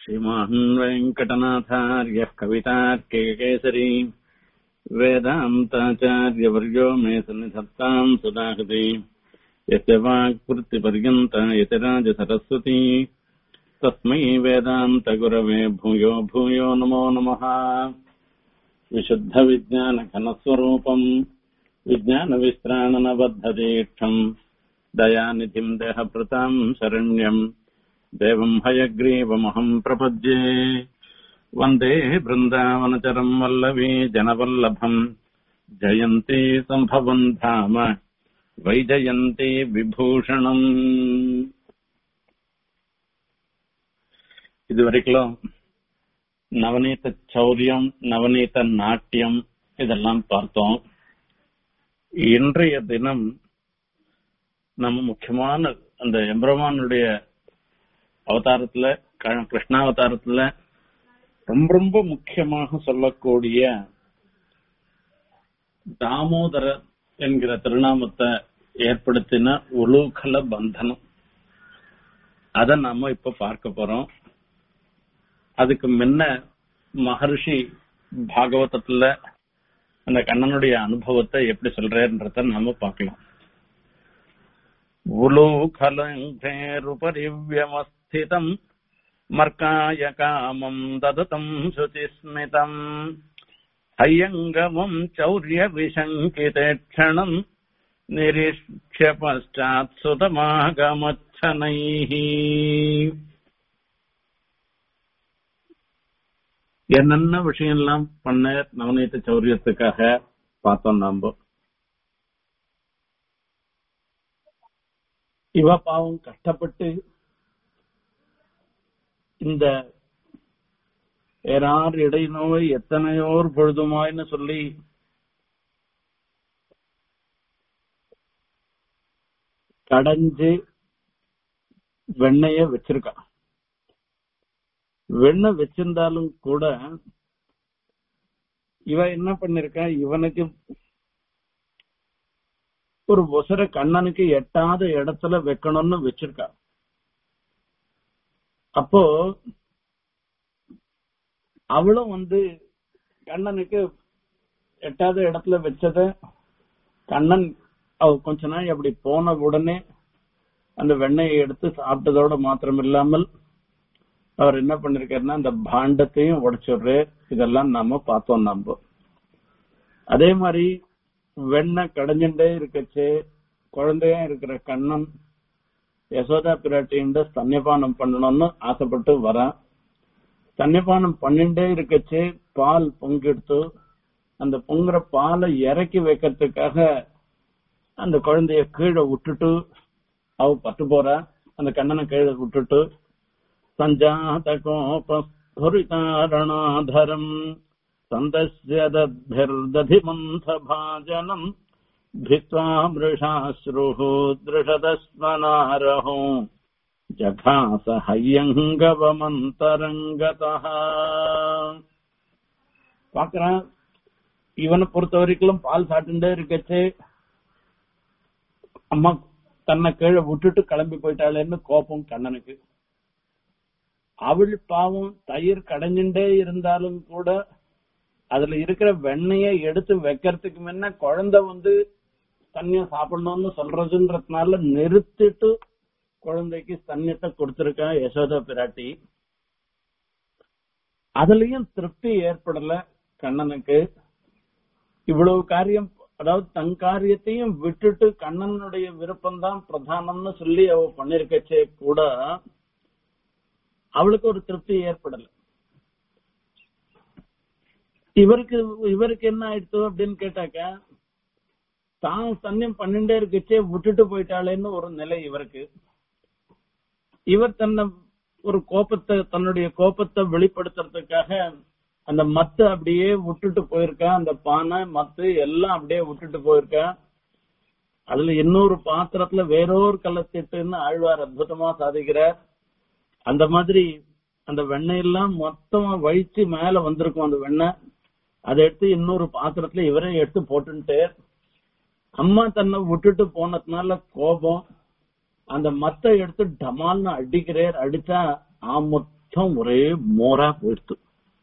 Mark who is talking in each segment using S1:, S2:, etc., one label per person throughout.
S1: श्रीमान् वेङ्कटनाथार्यः कवितार्किककेसरी वेदान्ताचार्यवर्यो मे सन्निधत्ताम् सुदाहृति यस्य वाक्वृत्तिपर्यन्त यतिराजसरस्वती तस्मै वेदान्तगुरवे भूयो भूयो नमो नमः विशुद्धविज्ञानघनस्वरूपम् विज्ञानविश्राणनबद्धदीक्षम् दयानिधिम् देहभृताम् शरण्यम् देवम् हयग्रीवमहम् प्रपद्ये वन्दे बृन्दावनचरम् वल्लवी जनवल्लभम् जयन्ती सम्भवम् धाम वैजयन्ती விபூஷணம் இதுவரைக்கும் நவநீத சௌரியம் நவநீத நாட்டியம் இதெல்லாம் பார்த்தோம் இன்றைய தினம் நம்ம முக்கியமான அந்த எம்பெருமானுடைய அவதாரத்துல க- கிருஷ்ணாவதாரத்துல ரொம்ப ரொம்ப முக்கியமாக சொல்லக்கூடிய தாமோதர என்கிற திருநாமத்தை ஏற்படுத்தின உலூகல பந்தனம் அத நாம இப்ப பார்க்க போறோம் அதுக்கு முன்ன மகர்ஷி பாகவதத்துல அந்த கண்ணனுடைய அனுபவத்தை எப்படி சொல்றேன்றத நாம பார்க்கலாம் உலூகலங்கேருபரிவியமஸ்திதம் மர்க்காய காமம் தததம் சுதிஸ்மிதம் ஹையங்கமம் சௌரிய விசங்கிதே க்ஷணம் நிரீட்சிய பశ్చాத் சுதமாகமச்சனைः என்னென்ன விஷயம் எல்லாம் பண்ண நவநீத சௌரியத்துக்காக பார்த்தோம் நாம இவ பாவம் கஷ்டப்பட்டு இந்த ஏறார் இடைநோய் எத்தனையோர் பொழுதுமாய்னு சொல்லி கடைஞ்சு வெண்ணைய வச்சிருக்கா வெண்ணெய் வச்சிருந்தாலும் கூட இவ என்ன பண்ணிருக்கா இவனுக்கு ஒரு ஒசர கண்ணனுக்கு எட்டாத இடத்துல வைக்கணும்னு வச்சிருக்கா அப்போ அவளும் வந்து கண்ணனுக்கு எட்டாத இடத்துல வச்சத கண்ணன் அவ கொஞ்ச நாள் அப்படி போன உடனே அந்த வெண்ணெயை எடுத்து சாப்பிட்டதோட மாத்திரம் இல்லாமல் அவர் என்ன பண்ணிருக்காருன்னா அந்த பாண்டத்தையும் உடைச்சிடுறாரு இதெல்லாம் நாம பார்த்தோம் நாம அதே மாதிரி வெண்ணெய் கடைஞ்சுட்டே இருக்கச்சு குழந்தையா இருக்கிற கண்ணன் யசோதா பிராட்டின்ற ஸ்தன்யபானம் பண்ணணும்னு ஆசைப்பட்டு வரான் ஸ்தன்யபானம் பண்ணிட்டே இருக்கச்சு பால் பொங்கெடுத்து அந்த பொங்குற பாலை இறக்கி வைக்கிறதுக்காக அந்த குழந்தைய கீழே விட்டுட்டு அவ பட்டு போறா அந்த கண்ணனை கீழே விட்டுட்டு சஞ்சாத கோபஸ்புரிதாரணாதரம் சந்தஸ்ய தத்பிர்ததிமந்த பாஜனம் भित्त्वा मृषाश्रुः दृषदस्मनारहो जघास ஹையங்கவமந்தரங்கதः பாக்குறான் இவனை பொறுத்த வரைக்கும் பால் சாப்பிட்டுட்டே இருக்கச்சு அம்மா தன்னை கீழே விட்டுட்டு கிளம்பி போயிட்டாளேன்னு கோபம் கண்ணனுக்கு அவள் பாவம் தயிர் கடைஞ்சுட்டே இருந்தாலும் கூட அதுல இருக்கிற வெண்ணெய எடுத்து வைக்கிறதுக்கு முன்ன குழந்தை வந்து தண்ணிய சாப்பிடணும்னு சொல்றதுன்றதுனால நிறுத்திட்டு குழந்தைக்கு தண்ணியத்தை கொடுத்திருக்கா யசோதா பிராட்டி அதுலயும் திருப்தி ஏற்படல கண்ணனுக்கு இவ்வளவு காரியம் அதாவது தன் காரியத்தையும் விட்டுட்டு கண்ணனுடைய விருப்பம் தான் பிரதானம்னு சொல்லி அவ பண்ணிருக்கச்சே கூட அவளுக்கு ஒரு திருப்தி ஏற்படல இவருக்கு இவருக்கு என்ன ஆயிடுச்சு அப்படின்னு கேட்டாக்க தான் தன்னியம் பன்னெண்டே இருக்குச்சே விட்டுட்டு போயிட்டாளேன்னு ஒரு நிலை இவருக்கு இவர் தன்னை ஒரு கோபத்தை தன்னுடைய கோபத்தை வெளிப்படுத்துறதுக்காக அந்த மத்து அப்படியே விட்டுட்டு போயிருக்கா அந்த பானை மத்து எல்லாம் அப்படியே விட்டுட்டு போயிருக்கா அதுல இன்னொரு பாத்திரத்துல வேறொரு கள்ளத்திட்டுன்னு ஆழ்வார் அற்புதமா சாதிக்கிறார் அந்த மாதிரி அந்த வெண்ணெய் எல்லாம் மொத்தமா வழிச்சு மேல வந்திருக்கும் அந்த வெண்ணெய் அதை எடுத்து இன்னொரு பாத்திரத்துல இவரே எடுத்து போட்டுட்டு அம்மா தன்னை விட்டுட்டு போனதுனால கோபம் அந்த மத்த எடுத்து டமால்னு அடிக்கிறார் அடிச்சா ஆமுத்த மொத்தம் ஒரே மோரா போயிடுத்து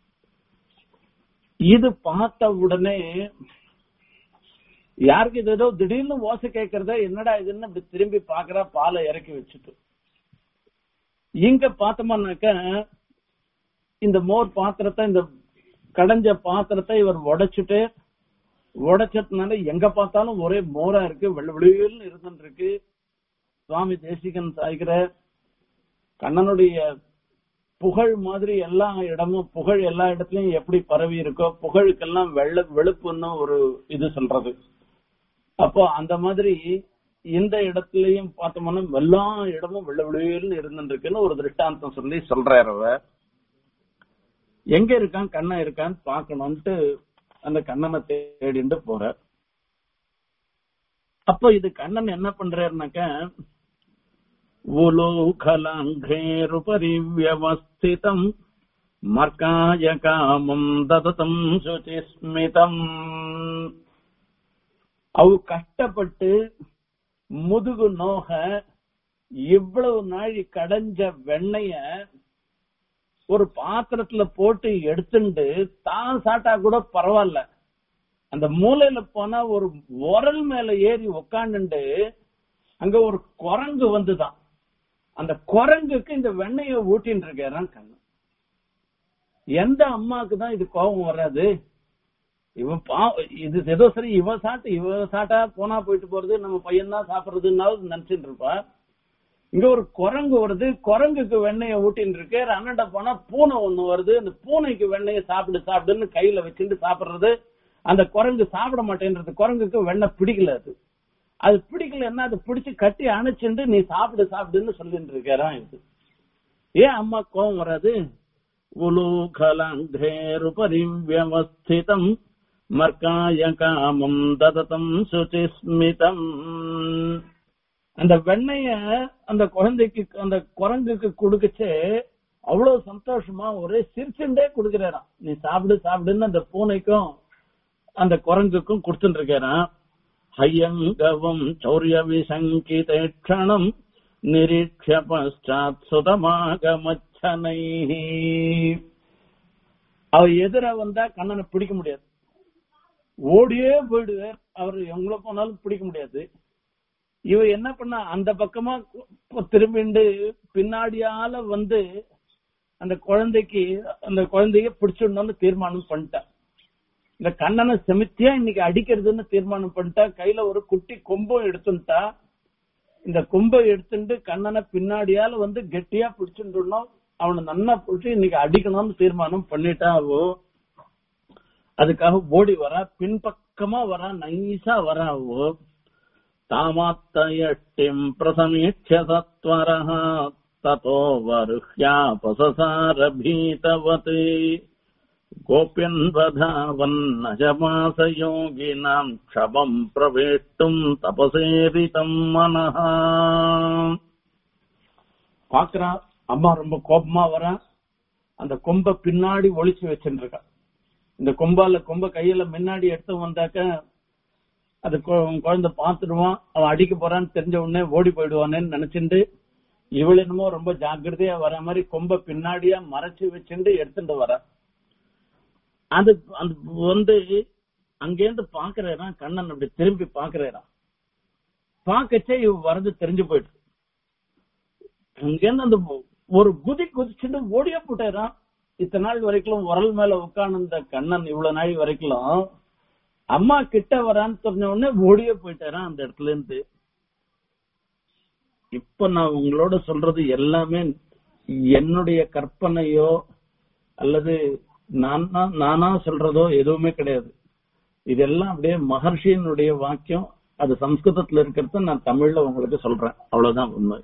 S1: இது பார்த்த உடனே யாருக்கு இது ஏதோ திடீர்னு ஓசை கேட்கறத என்னடா இதுன்னு அப்படி திரும்பி பாக்குறா பாலை இறக்கி வச்சுட்டு இங்க பார்த்தோம்னாக்க இந்த மோர் பாத்திரத்தை இந்த கடைஞ்ச பாத்திரத்தை இவர் உடைச்சிட்டு உடைச்சதுனால எங்க பார்த்தாலும் ஒரே மோரா இருக்கு வெள்ள வெளியில் இருந்துட்டு இருக்கு சுவாமி தேசிகன் சாய்கிற கண்ணனுடைய புகழ் மாதிரி எல்லா இடமும் புகழ் எல்லா இடத்துலயும் எப்படி பரவி இருக்கோ புகழுக்கெல்லாம் வெள்ள வெளுப்புன்னு ஒரு இது சொல்றது அப்போ அந்த மாதிரி இந்த இடத்துலயும் பார்த்தோம்னா எல்லா இடமும் வெள்ள வெளியில் இருந்துருக்குன்னு ஒரு திருஷ்டாந்தம் சொல்லி சொல்றாரு அவர் எங்க இருக்கான் கண்ணன் இருக்கான்னு பாக்கணும்ட்டு அந்த கண்ணனை தேடிட்டு போற அப்போ இது கண்ணன் என்ன பண்றாருனாக்க உலோகலாங்கேருபரி வியவஸ்திதம் மர்க்காய காமம் தததம் சுச்சிஸ்மிதம் அவ கஷ்டப்பட்டு முதுகு நோக இவ்வளவு நாழி கடைஞ்ச வெண்ணைய ஒரு பாத்திரத்துல போட்டு எடுத்துட்டு தான் சாட்டா கூட பரவாயில்ல அந்த மூலையில போனா ஒரு உரல் மேல ஏறி உக்காந்துட்டு அங்க ஒரு குரங்கு வந்துதான் அந்த குரங்குக்கு இந்த வெண்ணைய ஊட்டின்னு இருக்காரான் கண்ணு எந்த அம்மாக்கு தான் இது கோபம் வராது இவன் பா இது ஏதோ சரி இவன் சாப்பிட்டு இவன் சாட்டா போனா போயிட்டு போறது நம்ம பையன் தான் சாப்பிடுறதுன்னாவது நினைச்சிட்டு இருப்பா இங்க ஒரு குரங்கு வருது குரங்குக்கு வெண்ணெய ஊட்டின்னு இருக்கு அண்ணன்ட போனா பூனை ஒண்ணு வருது அந்த பூனைக்கு வெண்ணெய சாப்பிடு சாப்பிடுன்னு கையில வச்சுட்டு சாப்பிடுறது அந்த குரங்கு சாப்பிட மாட்டேன்றது குரங்குக்கு வெண்ணெய் பிடிக்கல அது அது பிடிக்கலன்னா அது பிடிச்சு கட்டி அணைச்சுட்டு நீ சாப்பிடு சாப்பிடுன்னு சொல்லிட்டு இருக்கிறான் இது ஏன் அம்மா கோவம் வராது உலூகலாந்தேருபரி வியவஸ்திதம் மர்க்காய காமம் தததம் சுச்சிஸ்மிதம் அந்த வெண்ணைய அந்த குழந்தைக்கு அந்த குரங்குக்கு கொடுக்கச்சு அவ்வளவு சந்தோஷமா ஒரே சிரிச்சுண்டே கொடுக்கிறாராம் நீ சாப்பிடு சாப்பிடுன்னு அந்த பூனைக்கும் அந்த குரங்குக்கும் கொடுத்துட்டு இருக்கிறான் ஹையங்கவம் சௌரிய விசங்கிதேட்சணம் நிரீட்ச பஷாத் சுதமாகமச்சனை அவ எதிர வந்தா கண்ணனை பிடிக்க முடியாது ஓடியே போயிடுவார் அவர் எங்களை போனாலும் பிடிக்க முடியாது இவ என்ன பண்ணா அந்த பக்கமா திரும்பிண்டு பின்னாடியால வந்து அந்த குழந்தைக்கு அந்த குழந்தைய பிடிச்சிடணும்னு தீர்மானம் பண்ணிட்டா இந்த கண்ணனை செமித்தியா இன்னைக்கு அடிக்கிறதுன்னு தீர்மானம் பண்ணிட்டா கையில ஒரு குட்டி கொம்பும் எடுத்துட்டா இந்த கொம்பை எடுத்துட்டு கண்ணனை பின்னாடியால வந்து கெட்டியா பிடிச்சுட்டோம் அவனை நன்னா பிடிச்சி இன்னைக்கு அடிக்கணும்னு தீர்மானம் பண்ணிட்டா அவோ அதுக்காக ஓடி வரா பின்பக்கமா வரா நைஸா வரா அவோ தாமாத்தயட்டிம் பிரசமீட்ச சத்வரः ततो वरुह्यापससारभीतवत् गोप्यन्वधावन्नजमासयोगिनाम् क्षमम् प्रवेष्टुम् तपसेरितम् मनः பாக்குறா அம்மா ரொம்ப கோபமா வரா அந்த கொம்ப பின்னாடி ஒளிச்சு வச்சுட்டு இருக்கா இந்த கொம்பால கொம்ப கையில முன்னாடி எடுத்து வந்தாக்க அது குழந்தை பாத்துடுவான் அவன் அடிக்க போறான்னு தெரிஞ்ச உடனே ஓடி போயிடுவானேன்னு நினைச்சுட்டு இவள் என்னமோ ரொம்ப ஜாக்கிரதையா வர மாதிரி கொம்ப பின்னாடியா மறைச்சு வச்சுட்டு எடுத்துட்டு வர அது அந்த வந்து அங்கேருந்து பாக்குறேனா கண்ணன் அப்படி திரும்பி பாக்குறேனா பாக்கச்சே இவ வரது தெரிஞ்சு போயிட்டு அங்கேருந்து அந்த ஒரு குதி குதிச்சுட்டு ஓடியே போட்டேறான் இத்தனை நாள் வரைக்கும் உரல் மேல உட்கார்ந்து கண்ணன் இவ்வளவு நாள் வரைக்கும் அம்மா கிட்ட வரான்னு தெரிஞ்ச உடனே ஓடியே போயிட்டாரான் அந்த இடத்துல இருந்து இப்ப நான் உங்களோட சொல்றது எல்லாமே என்னுடைய கற்பனையோ அல்லது நானா நானா சொல்றதோ எதுவுமே கிடையாது இதெல்லாம் அப்படியே மகர்ஷியினுடைய வாக்கியம் அது சம்ஸ்கிருதத்துல இருக்கிறத நான் தமிழ்ல உங்களுக்கு சொல்றேன் அவ்வளவுதான் உண்மை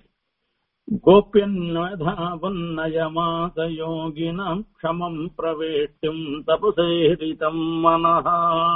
S1: கோபியன்வதாவன்னயமாத யோகினாம் க்ஷமம் பிரவேஷ்டும் தபசேரிதம் மனஹா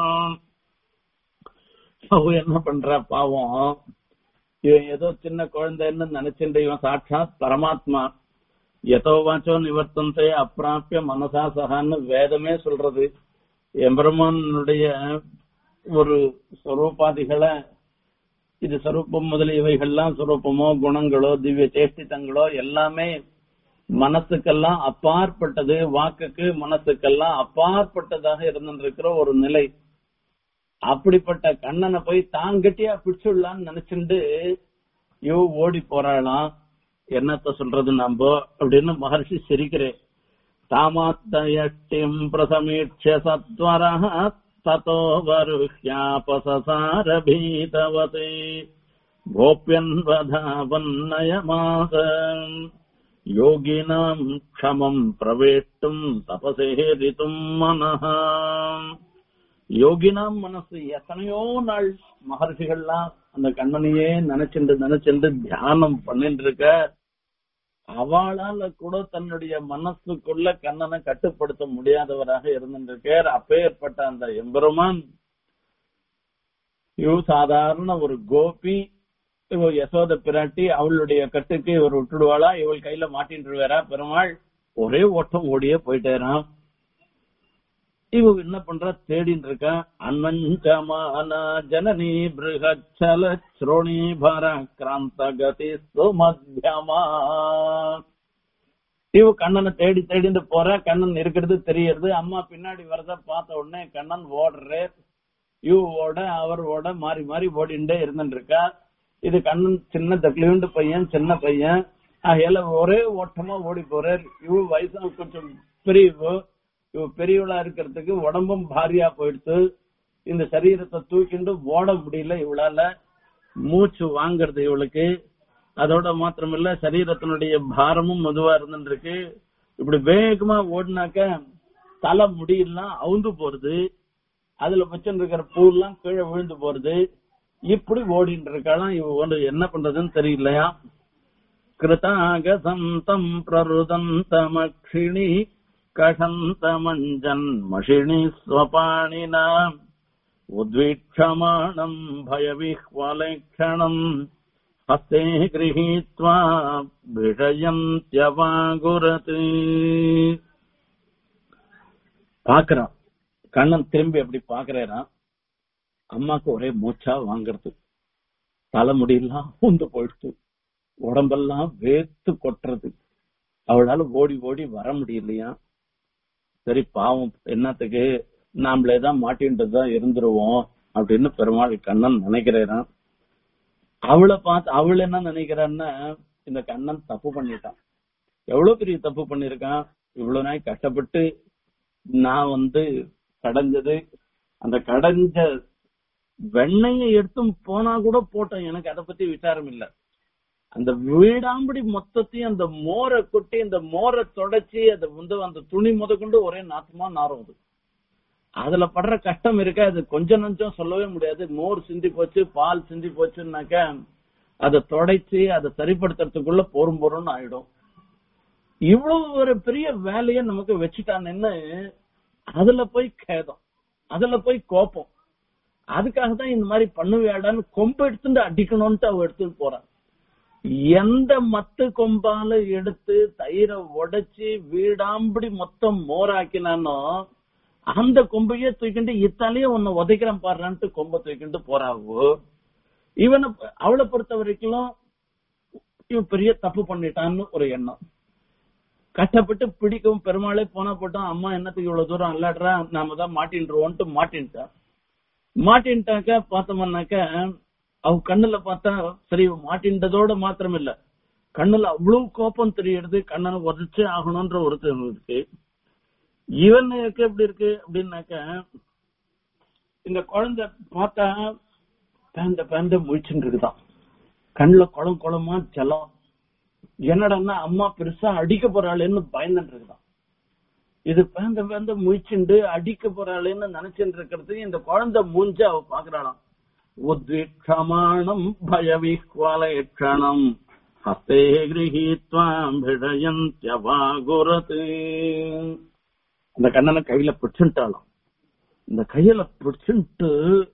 S1: அவ என்ன பண்றா பாவம் இவன் ஏதோ சின்ன குழந்தைன்னு நினைச்சுட்டு இவன் சாட்சாத் பரமாத்மா எதோ வாச்சோ நிவர்த்தந்தே அப்பிராப்பிய மனசா சகான்னு வேதமே சொல்றது எம்பெருமானுடைய ஒரு ஸ்வரூபாதிகளை இது சொரூபம் முதலியவைகள்லாம் சொரூபமோ குணங்களோ திவ்ய சேஷ்டிதங்களோ எல்லாமே மனசுக்கெல்லாம் அப்பாற்பட்டது வாக்குக்கு மனசுக்கெல்லாம் அப்பாற்பட்டதாக இருந்திருக்கிற ஒரு நிலை அப்படிப்பட்ட கண்ணனை போய் தான் கட்டியா பிடிச்சுடலான்னு நினைச்சுண்டு யோ ஓடி போறாளாம் என்னத்த சொல்றது நம்ப அப்படின்னு மகர்ஷி சிரிக்கிறேன் தாமாத்தயஷ்டிம் பிரசமீட்ச சத்வர ததோ வருஹ்யாபசசார பீதவதே கோப்யன்வதாவன்னயமாக யோகினாம் க்ஷமம் பிரவேஷ்டும் தபசேரித்தும் மனஹ யோகினாம் மனசு எத்தனையோ நாள் மகர்ஷிகள்லாம் அந்த கண்ணனையே நினைச்சுண்டு நினைச்சுண்டு தியானம் பண்ணிட்டு இருக்க அவளால கூட தன்னுடைய மனசுக்குள்ள கண்ணனை கட்டுப்படுத்த முடியாதவராக இருந்திருக்கார் அப்பேற்பட்ட அந்த எம்பெருமான் இவ சாதாரண ஒரு கோபி இவ யசோத பிராட்டி அவளுடைய கட்டுக்கு இவர் விட்டுடுவாளா இவள் கையில மாட்டின்றுவாரா பெருமாள் ஒரே ஓட்டம் ஓடியே போயிட்டேரான் இவ என்ன பண்றா தேடின்னு இருக்கா அன்வஞ்சமான ஜனனி பிருகச்சல ஸ்ரோணி பர கிராந்த கதி சுமத்தியமா இவ கண்ணனை தேடி தேடிட்டு போற கண்ணன் இருக்கிறது தெரியறது அம்மா பின்னாடி வரத பார்த்த உடனே கண்ணன் ஓடுற இவோட அவரோட மாறி மாறி ஓடிண்டே இருந்துட்டு இருக்கா இது கண்ணன் சின்ன தக்லியுண்டு பையன் சின்ன பையன் ஆகையால ஒரே ஓட்டமா ஓடி போறார் இவ வயசு கொஞ்சம் பெரியவு இவ பெரியவளா இருக்கிறதுக்கு உடம்பும் பாரியா போயிடுத்து இந்த சரீரத்தை தூக்கிண்டு ஓட முடியல இவளால மூச்சு வாங்குறது இவளுக்கு அதோட மாத்திரமில்ல சரீரத்தினுடைய பாரமும் மெதுவா இருந்துருக்கு இப்படி வேகமா ஓடினாக்க தலை முடியெல்லாம் அவுந்து போறது அதுல வச்சுட்டு இருக்கிற பூலாம் கீழே விழுந்து போறது இப்படி ஓடிட்டு இருக்காளாம் இவ ஒன்று என்ன பண்றதுன்னு தெரியலையா கிருதாகசந்தம் பிரருதந்தமக்ஷிணி கஷந்தமஞ்சன் மஷிணி ஸ்வபாணினா உத்வீட்சமாணம் பயவிஹ்வலேक्षणम् ஹஸ்தே கிரகீத்வா விஷயந்தியவாகுரத் பாக்குறான் கண்ணன் திரும்பி அப்படி பாக்குறான் அம்மாக்கு ஒரே மூச்சா வாங்குறது தலைமுடியெல்லாம் உந்து போயிடுச்சு உடம்பெல்லாம் வேத்து கொட்டுறது அவளால ஓடி ஓடி வர முடியலையா சரி பாவம் என்னத்துக்கு நாமளே தான் மாட்டின்ட்டு தான் இருந்துருவோம் அப்படின்னு பெருமாள் கண்ணன் நினைக்கிறான் அவளை பார்த்து அவள் என்ன நினைக்கிறான்னா இந்த கண்ணன் தப்பு பண்ணிட்டான் எவ்வளவு பெரிய தப்பு பண்ணிருக்கான் இவ்வளவு நாள் கஷ்டப்பட்டு நான் வந்து கடைஞ்சது அந்த கடைஞ்ச வெண்ணையை எடுத்தும் போனா கூட போட்டேன் எனக்கு அதை பத்தி விசாரம் இல்ல அந்த வீடாம்படி மொத்தத்தையும் அந்த மோரை கொட்டி அந்த மோரை தொடச்சி அதை வந்து அந்த துணி முத கொண்டு ஒரே நாத்தமா நாரும் அது அதுல படுற கஷ்டம் இருக்க அது கொஞ்சம் நஞ்சம் சொல்லவே முடியாது மோர் சிந்தி போச்சு பால் சிந்தி போச்சுன்னாக்க அதை தொடைச்சு அதை சரிப்படுத்துறதுக்குள்ள போரும் போறோம்னு ஆயிடும் இவ்வளவு ஒரு பெரிய வேலைய நமக்கு வச்சுட்டான்னு அதுல போய் கேதம் அதுல போய் கோபம் அதுக்காக தான் இந்த மாதிரி பண்ணுவியாடான்னு கொம்பு எடுத்துட்டு அடிக்கணும்ட்டு அவ எடுத்துட்டு போறான் எந்த மத்து கொம்பால எடுத்து தயிரை உடைச்சு வீடாம்படி மொத்தம் மோராக்கினானோ அந்த கொம்பையே தூக்கிட்டு இத்தாலேயே உன்னை உதைக்கிறேன் பாடுறான்ட்டு கொம்பை தூக்கிட்டு போறாவோ இவனை அவளை பொறுத்த வரைக்கும் இவன் பெரிய தப்பு பண்ணிட்டான்னு ஒரு எண்ணம் கஷ்டப்பட்டு பிடிக்கும் பெருமாளே போனா போட்டோம் அம்மா என்னத்துக்கு இவ்வளவு தூரம் அல்லாடுறா நாம தான் மாட்டின்றுவோன்ட்டு மாட்டின்ட்டா மாட்டின்ட்டாக்க பார்த்தோம்னாக்க அவ கண்ணுல பார்த்தா சரி மாட்டின்றதோட மாத்திரம் இல்ல கண்ணுல அவ்வளவு கோபம் தெரியுது கண்ணனை உதச்சு ஆகணும்ன்ற ஒரு இருக்கு இவனுக்கு எப்படி இருக்கு அப்படின்னாக்க இந்த குழந்தை பார்த்தா பேந்த பேந்த முழிச்சுட்டு இருக்குதான் கண்ணுல குளம் குளமா ஜலம் என்னடா அம்மா பெருசா அடிக்க போறாளேன்னு பயந்துட்டு இருக்குதான் இது பேந்த பேந்த முழிச்சுண்டு அடிக்க போறாளேன்னு நினைச்சுட்டு இருக்கிறது இந்த குழந்தை மூஞ்ச அவ பாக்குறாளாம் உத்வீட்சமானம் பயவிஹ்வலேக்ஷணம் ஹஸ்தே கிரகீத்வாம் விடயந்தியவாகுரத் அந்த கண்ணனை கையில பிடிச்சுட்டாளாம் இந்த கையில பிடிச்சுட்டு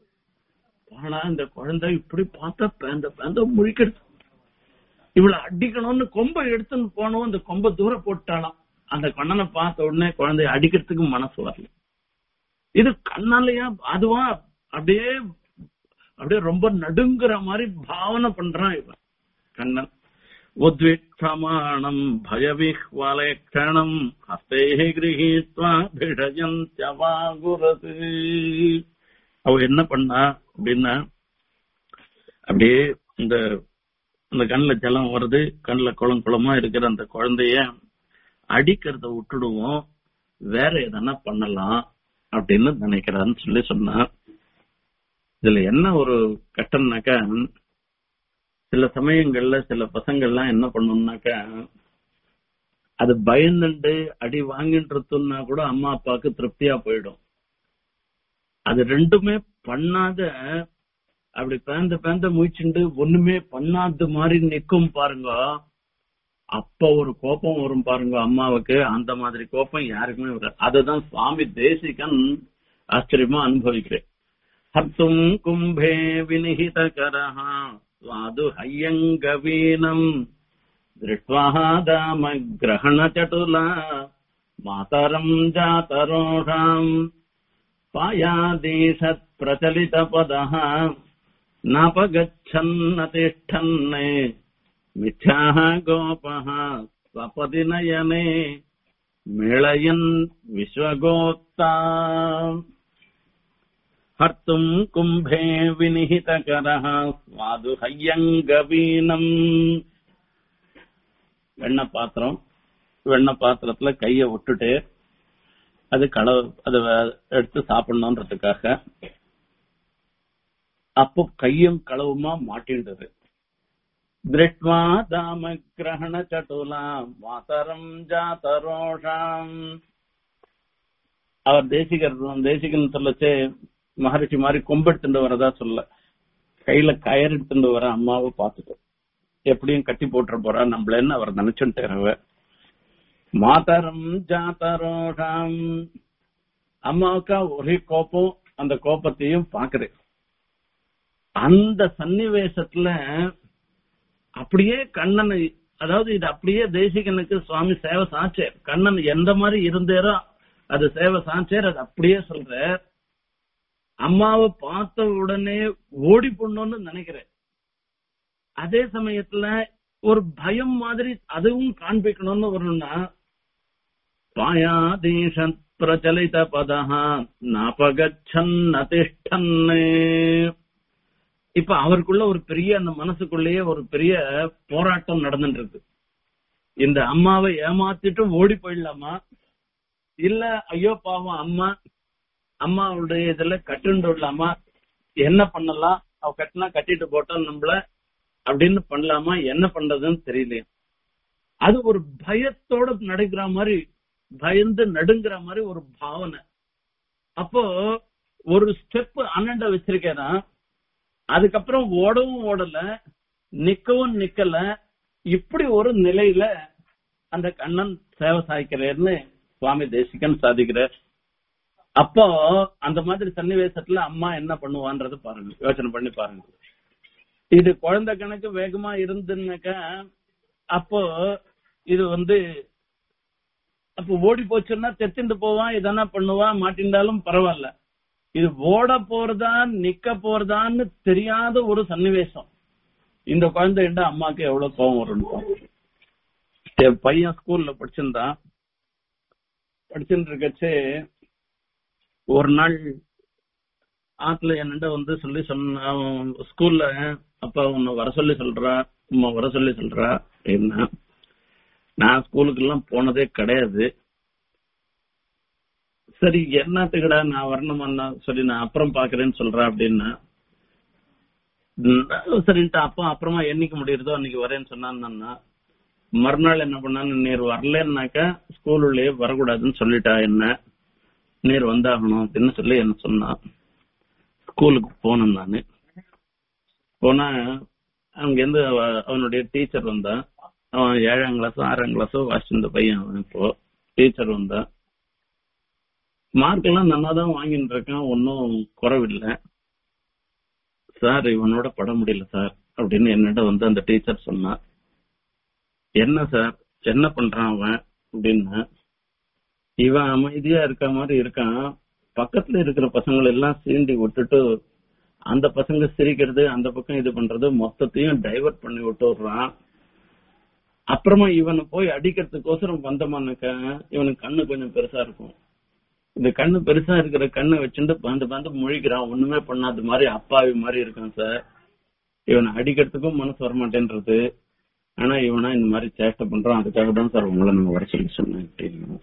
S1: ஆனா இந்த குழந்தை இப்படி பார்த்தா பேந்த பேந்த முழிக்கிறது இவளை அடிக்கணும்னு கொம்பை எடுத்துன்னு போனோம் அந்த கொம்பை தூர போட்டாளாம் அந்த கண்ணனை பார்த்த உடனே குழந்தைய அடிக்கிறதுக்கு மனசு வரல இது கண்ணாலயா அதுவா அப்படியே அப்படியே ரொம்ப நடுங்குற மாதிரி பாவனை பண்றான் இவன் கண்ணன் உத்விக்ஷமாணம் பயவிஹ்வலேக்ஷணம் ஹஸ்தே கிரகீத்வா பிஷயந்தியவாகுரது அவ என்ன பண்ணா அப்படின்னா அப்படியே இந்த அந்த கண்ணுல ஜலம் வருது கண்ணுல குளம் குளமா இருக்கிற அந்த குழந்தைய அடிக்கிறத விட்டுடுவோம் வேற எதனா பண்ணலாம் அப்படின்னு நினைக்கிறான்னு சொல்லி சொன்னார் இதுல என்ன ஒரு கட்டம்னாக்கா சில சமயங்கள்ல சில பசங்கள்லாம் என்ன பண்ணணும்னாக்கா அது பயந்துண்டு அடி வாங்கின்றதுன்னா கூட அம்மா அப்பாவுக்கு திருப்தியா போயிடும் அது ரெண்டுமே பண்ணாத அப்படி பேந்த பேந்த முயற்சிண்டு ஒண்ணுமே பண்ணாத மாதிரி நிக்கும் பாருங்க அப்ப ஒரு கோபம் வரும் பாருங்க அம்மாவுக்கு அந்த மாதிரி கோபம் யாருக்குமே வராது அதுதான் சுவாமி தேசிகன் ஆச்சரியமா அனுபவிக்கிறேன் ஹர்த்தும் கும்பே வினிஹித கரஹா சுவாது ஹையங்கவீனம் திருஷ்வா தாம கிரகண சட்டுலா மாதரம் ஜாதரோஷாம் பாயாதீஷத் பிரச்சலித பதः नापगच्छन्न तिष्ठन् मिथ्याः गोपः स्वपदि नयने मेळयन् विश्वगोप्ता हर्तुम् कुम्भे विनिहितकरः स्वादुहय्यङ्गवीनम् வெண்ண பாத்திரம் வெண்ண பாத்திரத்துல கைய விட்டுட்டு அது களவு அதை எடுத்து சாப்பிடணுன்றதுக்காக அப்போ கையும் களவுமா மாட்டின்றது திருஷ்வா தாம கிரகண சட்டுலா மாதரம் ஜாதரோஷாம் அவர் தேசிகர் தேசிகன் சொல்லச்சே மகரிஷி மாதிரி கொம்பெடுத்துட்டு வரதா சொல்ல கையில கயர் எடுத்துட்டு வர அம்மாவை பார்த்துட்டு எப்படியும் கட்டி போட்டுற போறா நம்மளன்னு அவர் நினைச்சுட்டாரு மாதரம் ஜாதரோஷாம் அம்மாவுக்கா ஒரே கோபம் அந்த கோபத்தையும் பாக்குறேன் அந்த சன்னிவேசத்துல அப்படியே கண்ணனை அதாவது இது அப்படியே தேசிகனுக்கு சுவாமி சேவை சாச்சேர் கண்ணன் எந்த மாதிரி இருந்தேரோ அது சேவை சாச்சேர் அது அப்படியே சொல்ற அம்மாவை பார்த்த உடனே ஓடி போடணும்னு நினைக்கிறேன் அதே சமயத்துல ஒரு பயம் மாதிரி அதுவும் காண்பிக்கணும்னு வரணும்னா பாயாதீஷத் பிரச்சலித பதா நாபகச்சன் அதிஷ்டன்னு இப்ப அவருக்குள்ள ஒரு பெரிய அந்த மனசுக்குள்ளேயே ஒரு பெரிய போராட்டம் நடந்துட்டு இருக்கு இந்த அம்மாவை ஏமாத்திட்டு ஓடி போயிடலாமா இல்ல ஐயோ பாவம் அம்மா அம்மாவுடைய இதுல கட்டுண்டு விடலாமா என்ன பண்ணலாம் அவ கட்டினா கட்டிட்டு போட்டோம் நம்மள அப்படின்னு பண்ணலாமா என்ன பண்றதுன்னு தெரியலையா அது ஒரு பயத்தோட நடக்கிற மாதிரி பயந்து நடுங்கிற மாதிரி ஒரு பாவனை அப்போ ஒரு ஸ்டெப் அண்ணண்ட வச்சிருக்கேன்னா அதுக்கப்புறம் ஓடவும் ஓடல நிக்கவும் நிக்கல இப்படி ஒரு நிலையில அந்த கண்ணன் சேவை சாய்க்கிறேன்னு சுவாமி தேசிகன் சாதிக்கிறார் அப்போ அந்த மாதிரி சன்னிவேசத்துல அம்மா என்ன பண்ணுவான்றது பாருங்க யோசனை பண்ணி பாருங்க இது குழந்தை கணக்கு வேகமா இருந்துன்னாக்கா அப்போ இது வந்து அப்போ ஓடி போச்சுன்னா தெத்திண்டு போவான் எதனா பண்ணுவான் மாட்டிருந்தாலும் பரவாயில்ல இது ஓட போறதா நிக்க போறதான்னு தெரியாத ஒரு சன்னிவேசம் இந்த குழந்தைகிட்ட அம்மாக்கு எவ்வளவு கோபம் வரும் என் பையன் ஸ்கூல்ல படிச்சிருந்தான் படிச்சுட்டு இருக்கச்சு ஒரு நாள் ஆத்துல என்னண்ட வந்து சொல்லி சொன்ன அவன் ஸ்கூல்ல அப்பா உன்னை வர சொல்லி சொல்றா உம்மா வர சொல்லி சொல்றா அப்படின்னா நான் ஸ்கூலுக்கு எல்லாம் போனதே கிடையாது சரி என்னத்துக்குடா நான் வரணுமான்னா சரி நான் அப்புறம் பாக்குறேன்னு சொல்றேன் அப்படின்னா சரின்ட்டு அப்பா அப்புறமா என்னைக்கு முடியுறதோ அன்னைக்கு வரேன்னு சொன்னான்னா மறுநாள் என்ன பண்ணான்னு நீர் வரலன்னாக்கா ஸ்கூல் உள்ளே வரக்கூடாதுன்னு சொல்லிட்டா என்ன நீர் வந்தாகணும் அப்படின்னு சொல்லி என்ன சொன்னான் ஸ்கூலுக்கு போனேன் நானு போனா அங்க இருந்து அவனுடைய டீச்சர் வந்தா அவன் ஏழாம் கிளாஸோ ஆறாம் கிளாஸோ வாசிச்சிருந்த பையன் அவன் இப்போ டீச்சர் வந்தா மார்க் எல்லாம் நல்லா தான் வாங்கிட்டு இருக்கான் ஒன்னும் குறவில்லை சார் இவனோட பட முடியல சார் அப்படின்னு என்னிட்ட வந்து அந்த டீச்சர் சொன்னா என்ன சார் என்ன பண்றான் அவன் அப்படின்னா இவன் அமைதியா இருக்க மாதிரி இருக்கான் பக்கத்துல இருக்கிற பசங்களை எல்லாம் சீண்டி விட்டுட்டு அந்த பசங்க சிரிக்கிறது அந்த பக்கம் இது பண்றது மொத்தத்தையும் டைவர்ட் பண்ணி விட்டுறான் அப்புறமா இவனை போய் அடிக்கிறதுக்கோசரம் வந்தமானாக்க இவனுக்கு கண்ணு கொஞ்சம் பெருசா இருக்கும் இந்த கண்ணு பெருசா இருக்கிற கண்ணை வச்சுட்டு பந்து பந்து முழிக்கிறான் ஒண்ணுமே பண்ணாத மாதிரி அப்பாவி மாதிரி இருக்கான் சார் இவனை அடிக்கிறதுக்கும் மனசு வரமாட்டேன்றது ஆனா இவனா இந்த மாதிரி சேஷ்டை பண்றான் அதுக்காக தான் சார் உங்களை நம்ம வர சொல்லி சொன்னேன் அப்படின்னு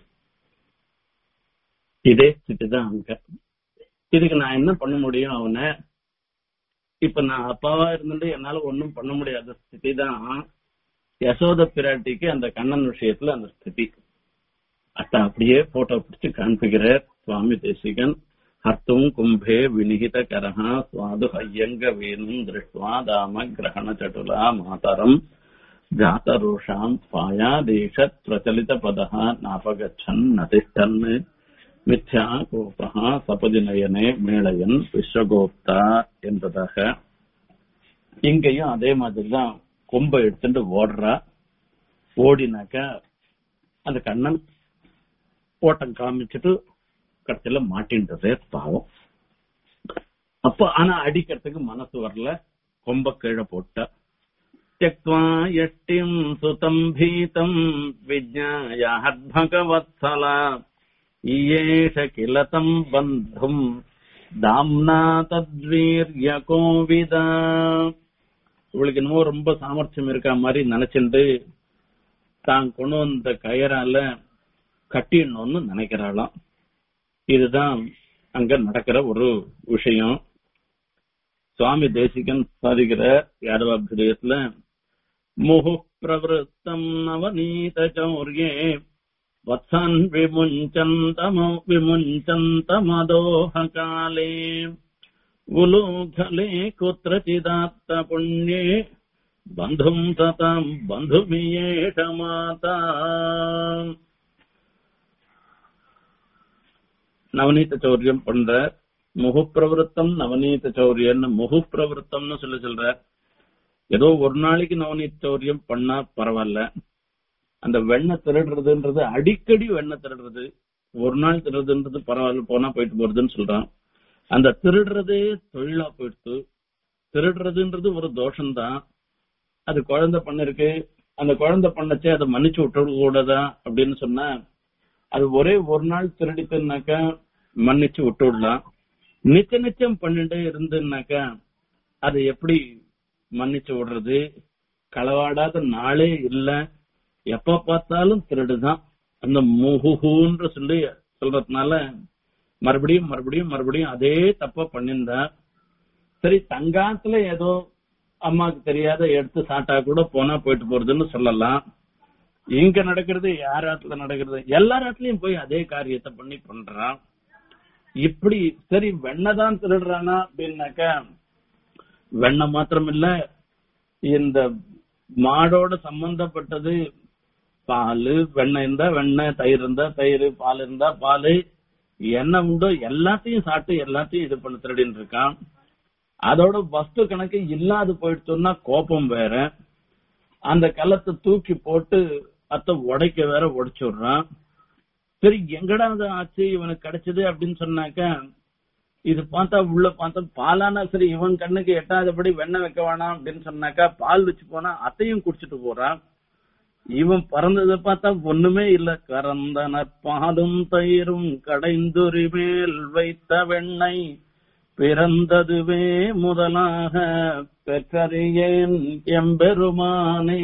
S1: இதே ஸ்திதி தான் அங்க இதுக்கு நான் என்ன பண்ண முடியும் அவனை இப்ப நான் அப்பாவா இருந்துட்டு என்னால ஒண்ணும் பண்ண முடியாத ஸ்திதி தான் யசோத பிராட்டிக்கு அந்த கண்ணன் விஷயத்துல அந்த ஸ்திதி அத்த அப்படியே போட்டோ பிடிச்சு காண்பிக்கிறார் சுவாமி தேசிகன் ஹர்த்தும் கும்பே வினிகித கரஹா சுவாது ஹையங்க வேணும் திருஷ்டுவா தாம கிரகண சட்டுலா மாதரம் ஜாத்தருஷாம் பாயாதேஷ பிரச்சலித பதா நாபகச்சன் நதிஷ்டன் மித்யா கோபா சபதி நயனே மேளையன் விஸ்வகோப்தா என்பதாக இங்கேயும் அதே மாதிரிதான் கொம்பை எடுத்துட்டு ஓடுறா ஓடினாக்க அந்த கண்ணன் ஓட்டம் காமிச்சிட்டு கடைசியில மாட்டின்றது பாவம் அப்ப ஆனா அடிக்கிறதுக்கு மனசு வரல கொம்ப கீழே போட்ட त्यक्त्वा यष्टिम् सुतम् भीतम् विज्ञायाहद्भगवत्सला इयेष किल तम् बन्धुम् தாம்னா தத்வீரிய கோவிதா இவளுக்கு என்னமோ ரொம்ப சாமர்த்தியம் இருக்கா மாதிரி நினைச்சுட்டு தான் கொண்டு வந்த கயரால கட்டிடணும்னு நினைக்கிறாளாம் இதுதான் அங்க நடக்கிற ஒரு விஷயம் சுவாமி தேசிகன் சாதிக்கிற யாதவாபிரியத்துல முகு பிரவருத்தம் நவநீத சௌரியே வத்சன் விமுஞ்சந்தமோ விமுஞ்சந்தமதோஹ காலே உலூகலே குத்திரச்சிதாத்த புண்ணியே பந்தும் ததாம் பந்துமியேஷ மாதா நவநீத சௌரியம் பண்ற முகு பிரவருத்தம் நவநீத சௌரியம்னு முகு பிரவருத்தம்னு சொல்லி சொல்ற ஏதோ ஒரு நாளைக்கு நவநீத சௌரியம் பண்ணா பரவாயில்ல அந்த வெண்ணெய் திருடுறதுன்றது அடிக்கடி வெண்ணெய் திருடுறது ஒரு நாள் திருடுறதுன்றது பரவாயில்ல போனா போயிட்டு போறதுன்னு சொல்றான் அந்த திருடுறதே தொழிலா போயிடுத்து திருடுறதுன்றது ஒரு தோஷம்தான் அது குழந்தை பண்ணிருக்கு அந்த குழந்தை பண்ணச்சே அதை மன்னிச்சு விட்டு கூடாதா அப்படின்னு சொன்னா அது ஒரே ஒரு நாள் திருடித்துனாக்கா மன்னிச்சு விட்டு விடலாம் நிச்சய நிச்சயம் பண்ணிட்டே இருந்துனாக்கா அது எப்படி மன்னிச்சு விடுறது களவாடாத நாளே இல்ல எப்ப பார்த்தாலும் திருடுதான் அந்த முகுன்ற சொல்லி சொல்றதுனால மறுபடியும் மறுபடியும் மறுபடியும் அதே தப்ப பண்ணிருந்தா சரி தங்காத்துல ஏதோ அம்மாக்கு தெரியாத எடுத்து சாட்டா கூட போனா போயிட்டு போறதுன்னு சொல்லலாம் இங்க நடக்கிறது யார் ஆத்துல நடக்கிறது எல்லார் ஆத்துலயும் போய் அதே காரியத்தை பண்ணி பண்றான் இப்படி சரி வெண்ணெய் தான் திருடுறானா அப்படின்னாக்கா வெண்ணெய் மாத்திரம் இல்ல இந்த மாடோட சம்பந்தப்பட்டது பால் வெண்ணெய் இருந்தா வெண்ணெய் தயிர் இருந்தா தயிர் பால் இருந்தா பால் என்ன உண்டோ எல்லாத்தையும் சாப்பிட்டு எல்லாத்தையும் இது பண்ண திருடின்னு இருக்கான் அதோட வஸ்து கணக்கு இல்லாது போயிடுச்சுன்னா கோபம் வேற அந்த கலத்தை தூக்கி போட்டு அத்த உடைக்க வேற உடைச்சு விடுறான் சரி எங்கடா அது ஆச்சு இவனுக்கு கிடைச்சது அப்படின்னு சொன்னாக்க இது பார்த்தா உள்ள பார்த்தா பாலானா சரி இவன் கண்ணுக்கு எட்டாதபடி வெண்ணெய் வைக்க வேணாம் அப்படின்னு சொன்னாக்கா பால் வச்சு போனா அத்தையும் குடிச்சிட்டு போறான் இவன் பறந்ததை பார்த்தா ஒண்ணுமே இல்ல கறந்தனர் பாலும் தயிரும் கடைந்துரி மேல் வைத்த வெண்ணெய் பிறந்ததுவே முதலாக பெற்றறியேன் எம்பெருமானே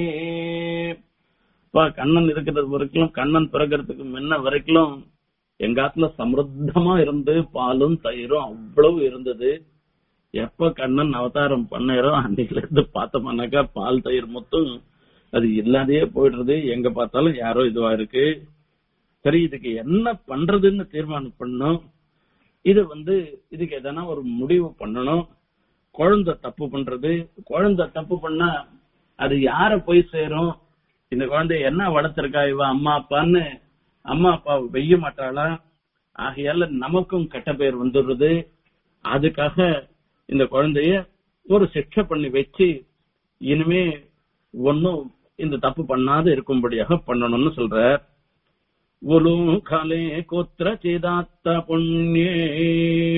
S1: இப்ப கண்ணன் இருக்கிறது வரைக்கும் கண்ணன் பிறக்கிறதுக்கு முன்ன வரைக்கும் எங்க ஆத்துல சமிருத்தமா இருந்து பாலும் தயிரும் அவ்வளவு இருந்தது எப்ப கண்ணன் அவதாரம் பண்ணாரோ அன்னைக்குல இருந்து பார்த்தோம்னாக்கா பால் தயிர் மொத்தம் அது இல்லாதையே போயிடுறது எங்க பார்த்தாலும் யாரோ இதுவா இருக்கு சரி இதுக்கு என்ன பண்றதுன்னு தீர்மானம் பண்ணோம் இது வந்து இதுக்கு எதனா ஒரு முடிவு பண்ணணும் குழந்தை தப்பு பண்றது குழந்தை தப்பு பண்ணா அது யார போய் சேரும் இந்த குழந்தை என்ன வளர்த்திருக்கா இவ அம்மா அப்பான்னு அம்மா அப்பா வெய்ய மாட்டாளா ஆகையால நமக்கும் கெட்ட பேர் வந்துடுறது அதுக்காக இந்த குழந்தைய ஒரு சிக்ஷை பண்ணி வச்சு இனிமே ஒன்னும் இந்த தப்பு பண்ணாத இருக்கும்படியாக பண்ணணும்னு சொல்ற உலூகலே குத்திர சிதாத்த புண்ணியே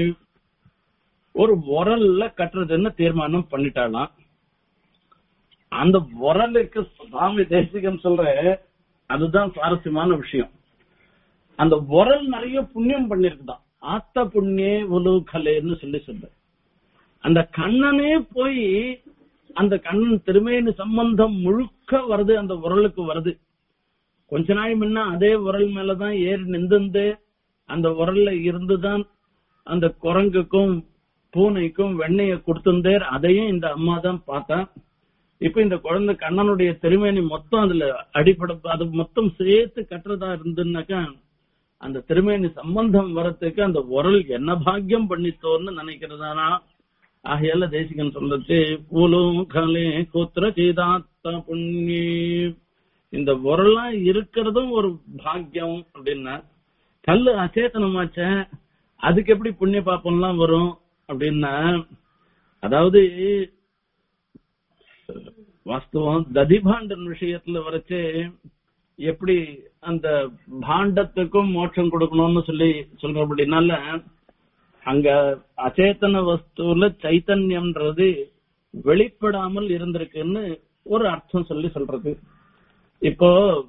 S1: ஒரு உரல்ல கட்டுறதுன்னு தீர்மானம் பண்ணிட்டாலாம் அந்த உரலுக்கு சுவாமி தேசிகன் சொல்ற அதுதான் சுவாரஸ்யமான விஷயம் அந்த உரல் நிறைய புண்ணியம் பண்ணிருக்குதான் ஆத்த புண்ணியே உலூகலேன்னு சொல்லி சொல்ற அந்த கண்ணனே போய் அந்த கண்ணன் திருமேனி சம்பந்தம் முழுக்க வருது அந்த உரலுக்கு வருது கொஞ்ச நாள் முன்ன அதே உரல் மேலதான் ஏறி நின்று அந்த உரல்ல இருந்துதான் அந்த குரங்குக்கும் பூனைக்கும் வெண்ணெய கொடுத்திருந்தேர் அதையும் இந்த அம்மா தான் பார்த்தா இப்ப இந்த குழந்தை கண்ணனுடைய திருமேனி மொத்தம் அதுல அடிப்பட அது மொத்தம் சேர்த்து கட்டுறதா இருந்துன்னாக்கா அந்த திருமேனி சம்பந்தம் வரத்துக்கு அந்த உரல் என்ன பாக்கியம் பண்ணித்தோன்னு நினைக்கிறதானா ஆகையால தேசிகன் சொல்றது பூலோகலே குத்திர சீதாத்த புண்ணி இந்த உரலாம் இருக்கிறதும் ஒரு பாக்கியம் அப்படின்னா கல்லு அச்சேதனமாச்ச அதுக்கு எப்படி புண்ணிய பாப்பம்லாம் வரும் அப்படின்னா அதாவது வாஸ்தவம் ததிபாண்டன் விஷயத்துல வரைச்சு எப்படி அந்த பாண்டத்துக்கும் மோட்சம் கொடுக்கணும்னு சொல்லி சொல்றபடினால அங்க அச்சேதன வஸ்துல சைத்தன்யம்ன்றது வெளிப்படாமல் இருந்திருக்குன்னு ஒரு அர்த்தம் சொல்லி சொல்றது இப்போ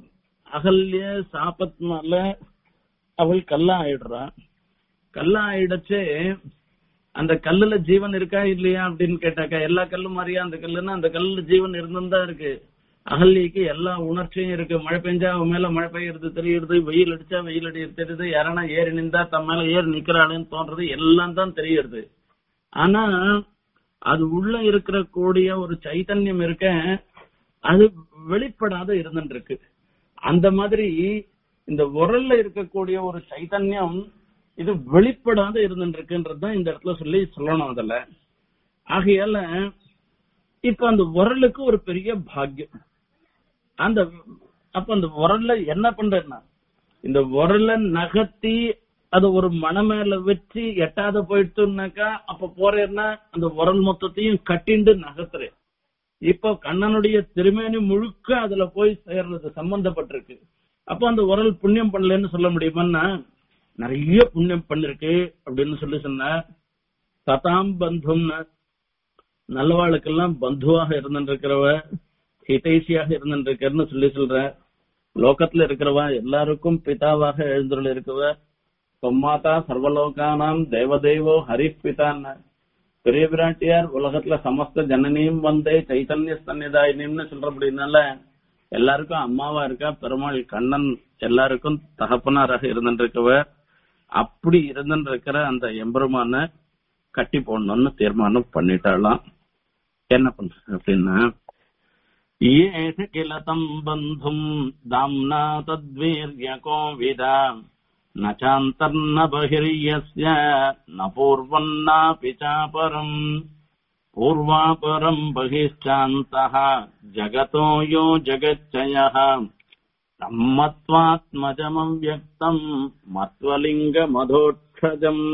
S1: அகல்ய சாபத்னால அவள் கல்லா ஆயிடுறா கல்லா ஆயிடுச்சு அந்த கல்லுல ஜீவன் இருக்கா இல்லையா அப்படின்னு கேட்டாக்கா எல்லா கல்லும் மாதிரியா அந்த கல்லுன்னா அந்த கல்லுல ஜீவன் இருந்துதான் தான் இருக்கு அகல்லிக்கு எல்லா உணர்ச்சியும் இருக்கு மழை பெஞ்சா அவன் மேல மழை பெய்யறது தெரியுது வெயில் அடிச்சா வெயில் அடிக்கிறது தெரியுது யாரனா ஏறி நின்றா தன் மேல ஏறி நிக்கிறாளுன்னு தோன்றது எல்லாம் தான் தெரியுது ஆனா அது உள்ள இருக்கிற கூடிய ஒரு சைத்தன்யம் இருக்க அது வெளிப்படாத இருந்துட்டு இருக்கு அந்த மாதிரி இந்த உரல்ல இருக்கக்கூடிய ஒரு சைத்தன்யம் இது வெளிப்படாத இருந்துட்டு இருக்குன்றதுதான் இந்த இடத்துல சொல்லி சொல்லணும் அதுல ஆகையால இப்ப அந்த உரலுக்கு ஒரு பெரிய பாக்கியம் அந்த அப்ப அந்த உரல்ல என்ன பண்றேன்னா இந்த உரல நகர்த்தி அது ஒரு மன மேல வச்சு எட்டாத போயிட்டுனாக்கா அப்ப போறேன்னா அந்த உரல் மொத்தத்தையும் கட்டிண்டு நகர்த்துறேன் இப்போ கண்ணனுடைய திருமேனி முழுக்க அதுல போய் சேர்றது சம்பந்தப்பட்டிருக்கு அப்ப அந்த உரல் புண்ணியம் பண்ணலன்னு சொல்ல முடியுமான்னா நிறைய புண்ணியம் பண்ணிருக்கு அப்படின்னு சொல்லி சொன்ன ததாம் பந்தும்னு நல்லவாளுக்கெல்லாம் பந்துவாக இருந்துருக்கிறவ ஹிதைசியாக இருந்துருக்கன்னு சொல்லி சொல்ற லோகத்துல இருக்கிறவா எல்லாருக்கும் பிதாவாக எழுந்துள்ள இருக்கவ தொம்மாதா சர்வலோகானாம் தேவதேவோ ஹரி பிதான்னு பெரிய பிராட்டியார் உலகத்துல சமஸ்த ஜனனியும் வந்தே சைத்தன்ய சன்னிதாயினின்னு சொல்றபடினால எல்லாருக்கும் அம்மாவா இருக்கா பெருமாள் கண்ணன் எல்லாருக்கும் தகப்பனாராக இருந்துருக்கவர் அப்படி இருந்துருக்கிற அந்த எம்பெருமான கட்டி போடணும்னு தீர்மானம் பண்ணிட்டாலாம் என்ன பண்ற அப்படின்னா ஏஷ கிலதம் பந்தும் தாம்னா தத்வீர்ய கோவிதா நச்சாந்தர்ன பகிர்யஸ்ய ந பூர்வன்னாபி சாபரம் பூர்வாபரம் பகிஷ்டாந்தः ஜகதோ யோ ஜகச்சயः தம்மத்வாத்மஜமவ்யக்தம் மத்வலிங்க மதோட்சஜம்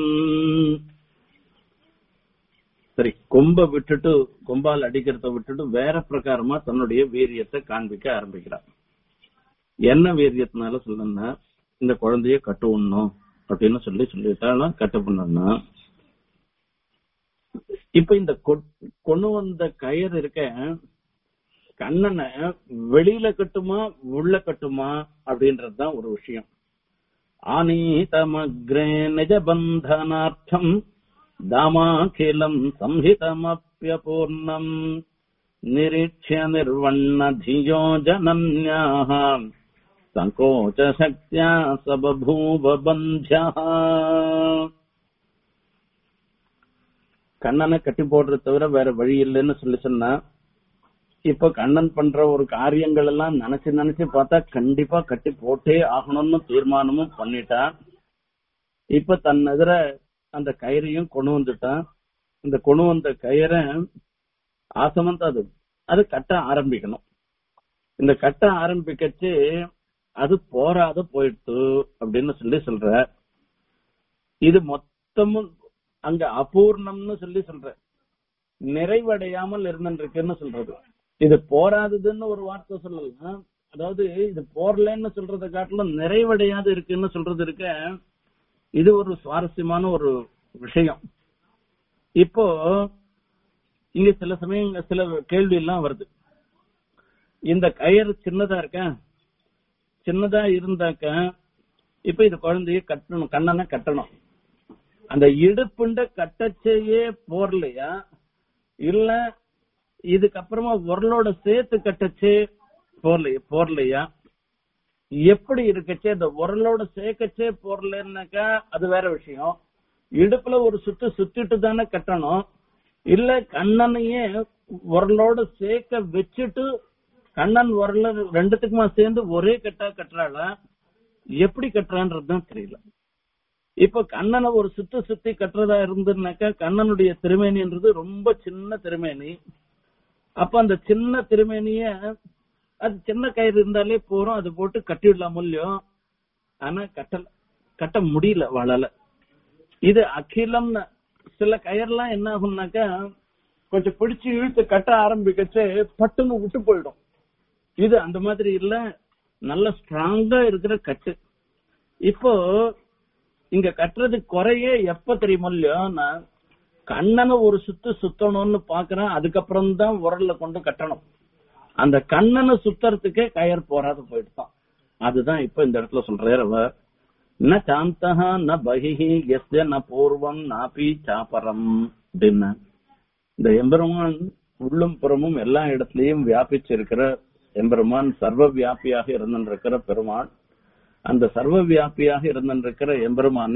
S1: சரி கொம்ப விட்டுட்டு கொம்பால் அடிக்கிறத விட்டுட்டு வேற பிரகாரமா தன்னுடைய வீரியத்தை காண்பிக்க ஆரம்பிக்கிறார் என்ன வீரியத்தினால சொல்லணும்னா இந்த குழந்தைய கட்டு உண்ணும் அப்படின்னு சொல்லி சொல்லிட்டாலும் கட்டு பண்ணா இப்ப இந்த கொண்டு வந்த கயிறு இருக்க கண்ணனை வெளியில கட்டுமா உள்ள கட்டுமா அப்படின்றதுதான் ஒரு விஷயம் ஆனீதமக்ரே நிஜ பந்தனார்த்தம் தாமாகிலம் சம்ஹிதமப்பியபூர்ணம் நிரீட்சிய நிர்வண்ண धियो जनन्याः சங்கோச்ச சக்தியா சபூவ பந்தியா கண்ணனை கட்டி போடுறத தவிர வேற வழி இல்லைன்னு சொல்லி சொன்னா இப்ப கண்ணன் பண்ற ஒரு காரியங்கள் எல்லாம் நினைச்சு நினைச்சு பார்த்தா கண்டிப்பா கட்டி போட்டே ஆகணும்னு தீர்மானமும் பண்ணிட்டான் இப்ப தன் எதிர அந்த கயிறையும் கொண்டு வந்துட்டான் இந்த கொண்டு வந்த கயிறை ஆசமந்த அது அது கட்ட ஆரம்பிக்கணும் இந்த கட்ட ஆரம்பிக்கச்சு அது போராத போயிடுத்து அப்படின்னு சொல்லி சொல்ற இது மொத்தமும் அங்க அபூர்ணம்னு சொல்லி சொல்ற நிறைவடையாமல் இருந்துருக்குன்னு சொல்றது இது போராததுன்னு ஒரு வார்த்தை சொல்லலாம் அதாவது இது போரலன்னு சொல்றதை காட்டிலும் நிறைவடையாது இருக்குன்னு சொல்றது இருக்க இது ஒரு சுவாரஸ்யமான ஒரு விஷயம் இப்போ இங்க சில சமயம் சில கேள்வி எல்லாம் வருது இந்த கயிறு சின்னதா இருக்கா சின்னதா இருந்தாக்க இப்ப இது குழந்தைய கட்டணும் கண்ணனை கட்டணும் அந்த இடுப்புண்ட கட்டச்சேயே போர்லையா இல்ல இதுக்கப்புறமா உரலோட சேர்த்து கட்டச்சே போர்லையா போர்லையா எப்படி இருக்கச்சே இந்த உரலோட சேர்க்கச்சே போர்லன்னாக்கா அது வேற விஷயம் இடுப்புல ஒரு சுத்து சுத்திட்டு தானே கட்டணும் இல்ல கண்ணனையே உரலோட சேர்க்க வச்சுட்டு கண்ணன் உரல ரெண்டுத்துக்குமா சேர்ந்து ஒரே கட்டா கட்டுறாளா எப்படி கட்டுறான்றதுதான் தெரியல இப்ப கண்ணனை ஒரு சுத்து சுத்தி கட்டுறதா இருந்துனாக்கா கண்ணனுடைய திருமேனின்றது ரொம்ப சின்ன திருமேனி அப்ப அந்த சின்ன திருமேனிய அது சின்ன கயிறு இருந்தாலே போறோம் அது போட்டு கட்டிவிடலாம் இல்லையோ ஆனா கட்டல கட்ட முடியல வளல இது அகிலம்னு சில கயிறுலாம் என்ன ஆகும்னாக்கா கொஞ்சம் பிடிச்சு இழுத்து கட்ட ஆரம்பிக்கச்சு பட்டுன்னு விட்டு போயிடும் இது அந்த மாதிரி இல்ல நல்ல ஸ்ட்ராங்கா இருக்கிற கட்டு இப்போ இங்க கட்டுறது குறையே எப்ப தெரியுமோ இல்லையோ நான் கண்ணனை ஒரு சுத்து சுத்தணும்னு பாக்குறேன் அதுக்கப்புறம் தான் உரல்ல கொண்டு கட்டணும் அந்த கண்ணனை சுத்தறதுக்கே கயர் போராது போயிடுதான் அதுதான் இப்ப இந்த இடத்துல சொல்றாரு அவர் ந சாந்தா ந பகிஹி எஸ்ய ந பூர்வம் நாபி சாபரம் அப்படின்னு இந்த எம்பெருமான் உள்ளும் புறமும் எல்லா இடத்துலயும் வியாபிச்சிருக்கிற எம்பெருமான் சர்வ வியாபியாக இருந்திருக்கிற பெருமான் அந்த சர்வ வியாபியாக இருந்திருக்கிற எம்பெருமான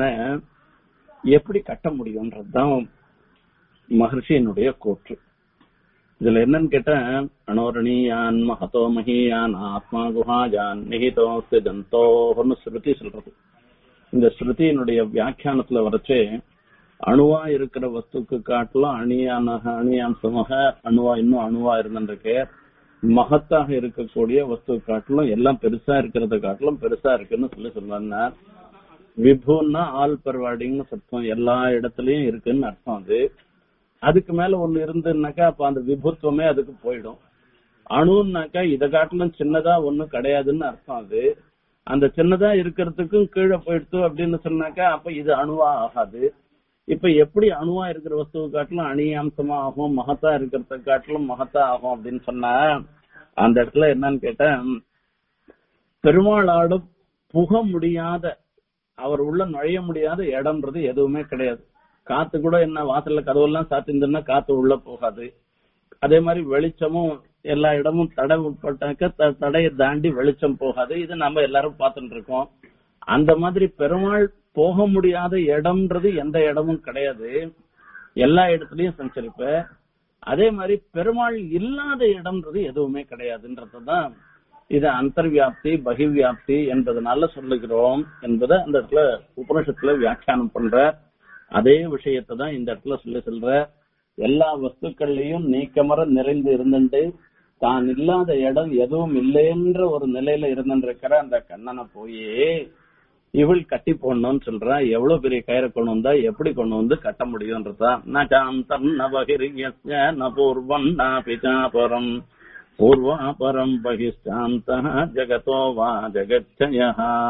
S1: எப்படி கட்ட முடியும்ன்றதுதான் மகர்ஷியினுடைய கூற்று இதுல என்னன்னு கேட்டா அனோரணீயான் மகதோ மகியான் ஆத்மா குஹாஜான் நிகிதோ ஜந்தோன்னு ஸ்ருதி சொல்றது இந்த ஸ்ருதியினுடைய வியாக்கியானத்துல வரைச்சு அணுவா இருக்கிற வஸ்துக்கு காட்டிலும் அணியான அணியாம்சமாக அணுவா இன்னும் அணுவா இருந்துருக்கு மகத்தாக இருக்கக்கூடிய வஸ்து காட்டிலும் எல்லாம் பெருசா இருக்கிறத காட்டிலும் பெருசா இருக்குன்னு சொல்லி சொன்னார் விபுன்னா ஆள் பரவாடின்னு சத்தம் எல்லா இடத்துலயும் இருக்குன்னு அர்த்தம் அது அதுக்கு மேல ஒண்ணு இருந்துன்னாக்கா அப்ப அந்த விபுத்துவமே அதுக்கு போயிடும் அணுன்னாக்கா இதை காட்டிலும் சின்னதா ஒண்ணும் கிடையாதுன்னு அர்த்தம் அது அந்த சின்னதா இருக்கிறதுக்கும் கீழே போயிடுத்து அப்படின்னு சொன்னாக்கா அப்ப இது அணுவா ஆகாது இப்ப எப்படி அணுவா இருக்கிற வஸ்துவை காட்டிலும் அணியாம்சமா ஆகும் மகத்தா இருக்கிறத காட்டிலும் மகத்தா ஆகும் அப்படின்னு சொன்னா அந்த இடத்துல என்னன்னு கேட்டா பெருமாளாடு புக முடியாத அவர் உள்ள நுழைய முடியாத இடம்ன்றது எதுவுமே கிடையாது காத்து கூட என்ன வாசல்ல கதவெல்லாம் சாத்திருந்தா காத்து உள்ள போகாது அதே மாதிரி வெளிச்சமும் எல்லா இடமும் தடை உட்பட்டாக்க த- தடையை தாண்டி வெளிச்சம் போகாது இது நம்ம எல்லாரும் பார்த்துட்டு இருக்கோம் அந்த மாதிரி பெருமாள் போக முடியாத இடம்ன்றது எந்த இடமும் கிடையாது எல்லா இடத்துலயும் சஞ்சரிப்ப அதே மாதிரி பெருமாள் இல்லாத இடம்ன்றது எதுவுமே கிடையாதுன்றதுதான் இது அந்தர்வியாப்தி பகிர்வியாப்தி என்பதனால சொல்லுகிறோம் என்பதை அந்த இடத்துல உபனிஷத்துல வியாக்கியானம் பண்ற அதே விஷயத்தை தான் இந்த இடத்துல சொல்லி சொல்ற எல்லா வஸ்துக்கள்லயும் நீக்கமர நிறைந்து இருந்துட்டு தான் இல்லாத இடம் எதுவும் இல்லைன்ற ஒரு நிலையில இருந்துருக்கிற அந்த கண்ணனை போய் இவள் கட்டி போடணும்னு சொல்றா எவ்வளவு பெரிய கயிறை கொண்டு வந்தா எப்படி கொண்டு வந்து கட்ட முடியும்ன்றதா ந சாந்தம் ந பகிர்யஸ்ய ந பூர்வம் ந பிதாபரம் பூர்வாபரம் பகிஷ்டாந்த ஜகதோ வா ஜகச்சய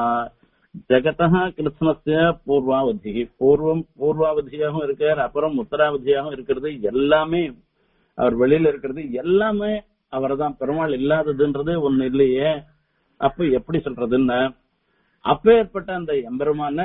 S1: ஜகதா கிருஷ்ணஸ்ய பூர்வாவதி பூர்வம் பூர்வாவதியாகவும் இருக்கார் அப்புறம் உத்தராவதியாகவும் இருக்கிறது எல்லாமே அவர் வெளியில இருக்கிறது எல்லாமே அவர்தான் பெருமாள் இல்லாததுன்றது ஒண்ணு இல்லையே அப்ப எப்படி சொல்றதுன்னு அப்பேற்பட்ட அந்த எம்பெருமான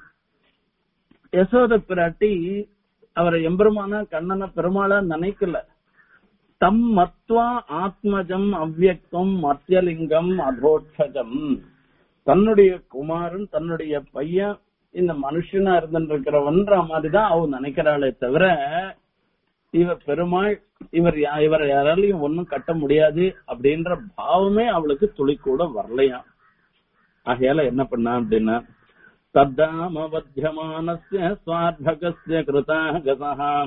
S1: யசோத பிராட்டி அவரை எம்பெருமான கண்ணன பெருமாளா நினைக்கல தம் மத்வா ஆத்மஜம் அவ்யக்தம் மத்தியலிங்கம் அதோட்சஜம் தன்னுடைய குமாரன் தன்னுடைய பையன் இந்த மனுஷனா இருந்துருக்கிறவன்ற மாதிரிதான் அவ நினைக்கிறாளே தவிர இவர் பெருமாள் இவர் யா- இவரை யாராலையும் ஒண்ணும் கட்ட முடியாது அப்படின்ற பாவமே அவளுக்கு துளி கூட வரலையாம் ஆகையால என்ன பண்ணா அப்படின்னா தத்தாமவத்தியமானஸ்ய ஸ்வார்பகஸ்ய கிருதாகசஹாம்